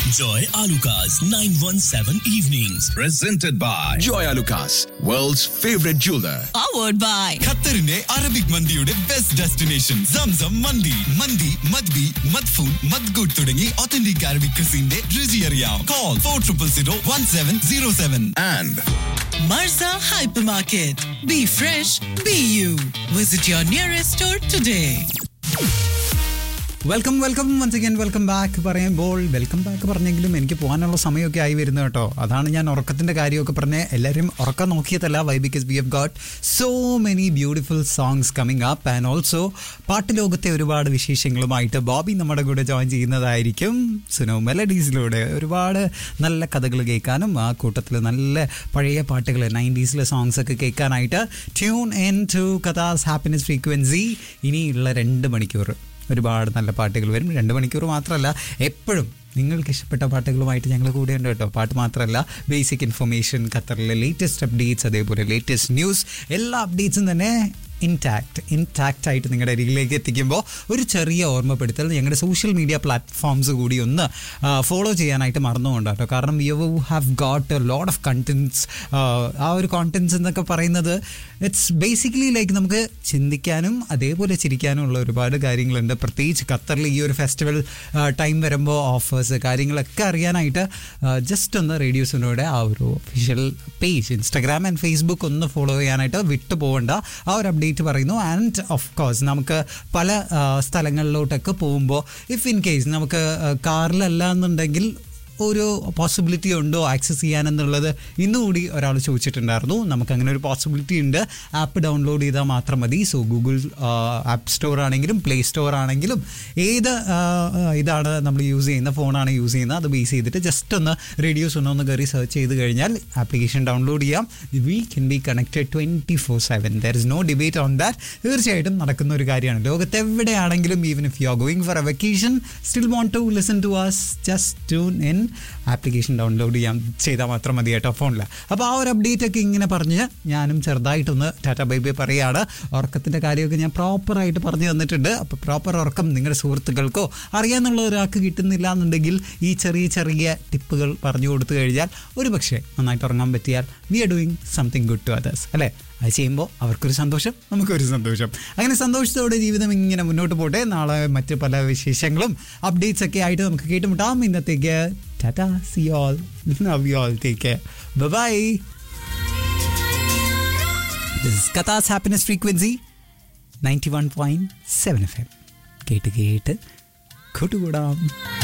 Joy Alucas 917 Evenings. Presented by Joy Alucas, world's favorite jeweler. powered by ഖത്തറിന്റെ Arabic മന്തിയുടെ best destination Zamzam മന്തി മന്തി മദ്ബി മദ്ഫൂൺ മദ്ഗുഡ് തുടങ്ങി ഒത്തന്റിക് അറബിക് ക്രിസിന്റെ രുചി അറിയാം call four triple zero one seven zero seven And Marza Hypermarket. Be fresh, be you. Visit your nearest store today. Welcome welcome once again welcome back പറയുമ്പോൾ വെൽക്കം ബാക്ക് പറഞ്ഞെങ്കിലും എനിക്ക് പോകാനുള്ള സമയമൊക്കെ ആയി വരുന്നു കേട്ടോ അതാണ് ഞാൻ ഉറക്കത്തിൻ്റെ കാര്യമൊക്കെ പറഞ്ഞ് എല്ലാവരും ഉറക്കം നോക്കിയതല്ല why because we have got so many beautiful songs coming up and also പാട്ട് ലോകത്തെ ഒരുപാട് വിശേഷങ്ങളുമായിട്ട് ബോബി നമ്മുടെ കൂടെ ജോയിൻ ചെയ്യുന്നതായിരിക്കും സുനോ മെലഡീസിലൂടെ ഒരുപാട് നല്ല കഥകൾ കേൾക്കാനും ആ കൂട്ടത്തിൽ നല്ല പഴയ പാട്ടുകൾ നയൻറ്റീസിലെ സോങ്സ് ഒക്കെ കേൾക്കാനായിട്ട് tune in to Qatar's happiness frequency ഇനിയുള്ള രണ്ട് മണിക്കൂർ ഒരുപാട് നല്ല പാട്ടുകൾ വരും രണ്ട് മണിക്കൂർ മാത്രമല്ല എപ്പോഴും നിങ്ങൾക്ക് ഇഷ്ടപ്പെട്ട പാട്ടുകളുമായിട്ട് ഞങ്ങൾ കൂടെ ഉണ്ട് കേട്ടോ പാട്ട് മാത്രമല്ല ബേസിക് ഇൻഫർമേഷൻ ഖത്തറിലെ ലേറ്റസ്റ്റ് അപ്ഡേറ്റ്സ് അതേപോലെ ലേറ്റസ്റ്റ് ന്യൂസ് എല്ലാ അപ്ഡേറ്റ്സും തന്നെ ഇൻടാക്റ്റ് ഇൻടാക്റ്റ് ആയിട്ട് നിങ്ങളുടെ അരികിലേക്ക് എത്തിക്കുമ്പോൾ ഒരു ചെറിയ ഓർമ്മപ്പെടുത്തൽ ഞങ്ങളുടെ സോഷ്യൽ മീഡിയ പ്ലാറ്റ്ഫോംസ് കൂടി ഒന്ന് ഫോളോ ചെയ്യാനായിട്ട് മറന്നുകൊണ്ട് കേട്ടോ കാരണം you have got a lot of contents ആ ഒരു കോണ്ടൻസ് എന്നൊക്കെ പറയുന്നത് ഇറ്റ്സ് ബേസിക്കലി ലൈക്ക് നമുക്ക് ചിന്തിക്കാനും അതേപോലെ ചിരിക്കാനും ഉള്ള ഒരുപാട് കാര്യങ്ങളുണ്ട് പ്രത്യേകിച്ച് ഖത്തറിൽ ഈ ഒരു ഫെസ്റ്റിവൽ ടൈം വരുമ്പോൾ ഓഫേഴ്സ് കാര്യങ്ങളൊക്കെ അറിയാനായിട്ട് ജസ്റ്റ് ഒന്ന് റേഡിയോസിനോടെ ആ ഒരു official page Instagram and Facebook ഒന്ന് ഫോളോ ചെയ്യാനായിട്ട് വിട്ടു പോകേണ്ട ആ ഒരു അപ്ഡേറ്റ് പറയുന്നു ആൻഡ് ഓഫ് കോഴ്സ് നമുക്ക് പല ആ, സ്ഥലങ്ങളിലോട്ടൊക്കെ പോകുമ്പോൾ ഇഫ് ഇൻ കേസ് നമുക്ക് കാറിലല്ല എന്നുണ്ടെങ്കിൽ ഒരു പോസിബിലിറ്റി ഉണ്ടോ ആക്സസ് ചെയ്യാനെന്നുള്ളത് ഇന്നുകൂടി ഒരാൾ ചോദിച്ചിട്ടുണ്ടായിരുന്നു നമുക്ക് അങ്ങനെ ഒരു പോസിബിലിറ്റി ഉണ്ട് ആപ്പ് ഡൗൺലോഡ് ചെയ്താൽ മാത്രം മതി സോ ഗൂഗിൾ ആപ്പ് സ്റ്റോർ ആണെങ്കിലും പ്ലേ സ്റ്റോർ ആണെങ്കിലും ഏത് ആ, ഇതാണ് നമ്മൾ യൂസ് ചെയ്യുന്ന ഫോണാണ് യൂസ് ചെയ്യുന്നത് അത് ബേസ് ചെയ്തിട്ട് ജസ്റ്റ് ഒന്ന് റേഡിയോസ് ഒന്ന് ഒന്ന് കയറി സെർച്ച് ചെയ്ത് കഴിഞ്ഞാൽ ആപ്ലിക്കേഷൻ ഡൗൺലോഡ് ചെയ്യാം we can be connected twenty four seven there is no debate on that തീർച്ചയായിട്ടും നടക്കുന്ന ഒരു കാര്യമാണ് ലോകത്ത് എവിടെയാണെങ്കിലും even if you are going for a vacation still want to listen to us just tune in application download ചെയ്യാൻ ചെയ്താൽ മാത്രം മതി കേട്ടോ ഫോണിൽ അപ്പോൾ ആ ഒരു അപ്ഡേറ്റ് ഒക്കെ ഇങ്ങനെ പറഞ്ഞ് ഞാനും ചെറുതായിട്ടൊന്ന് ടാറ്റ ബൈ ബൈ പറയുകയാണ് ഉറക്കത്തിൻ്റെ കാര്യമൊക്കെ ഞാൻ പ്രോപ്പറായിട്ട് പറഞ്ഞു തന്നിട്ടുണ്ട് അപ്പോൾ പ്രോപ്പർ ഉറക്കം നിങ്ങളുടെ സുഹൃത്തുക്കൾക്കോ അറിയാന്നുള്ള ഒരാൾക്ക് കിട്ടുന്നില്ല എന്നുണ്ടെങ്കിൽ ഈ ചെറിയ ചെറിയ ടിപ്പുകൾ പറഞ്ഞു കൊടുത്തു കഴിഞ്ഞാൽ ഒരു പക്ഷേ നന്നായിട്ട് ഉറങ്ങാൻ പറ്റിയാൽ we are doing something good to others അല്ലേ അത് ചെയ്യുമ്പോൾ അവർക്കൊരു സന്തോഷം നമുക്കൊരു സന്തോഷം അങ്ങനെ സന്തോഷത്തോടെ ജീവിതം ഇങ്ങനെ മുന്നോട്ട് പോട്ടെ നാളെ മറ്റ് പല വിശേഷങ്ങളും അപ്ഡേറ്റ്സ് ഒക്കെ ആയിട്ട് നമുക്ക് കേട്ടുമുട്ടാം ഇന്നത്തേക്ക് tata see all love you all take care bye this is Qatar's happiness frequency ninety one point seven F M കേട്ട് കേട്ട് കൂട്ടുകൂടാം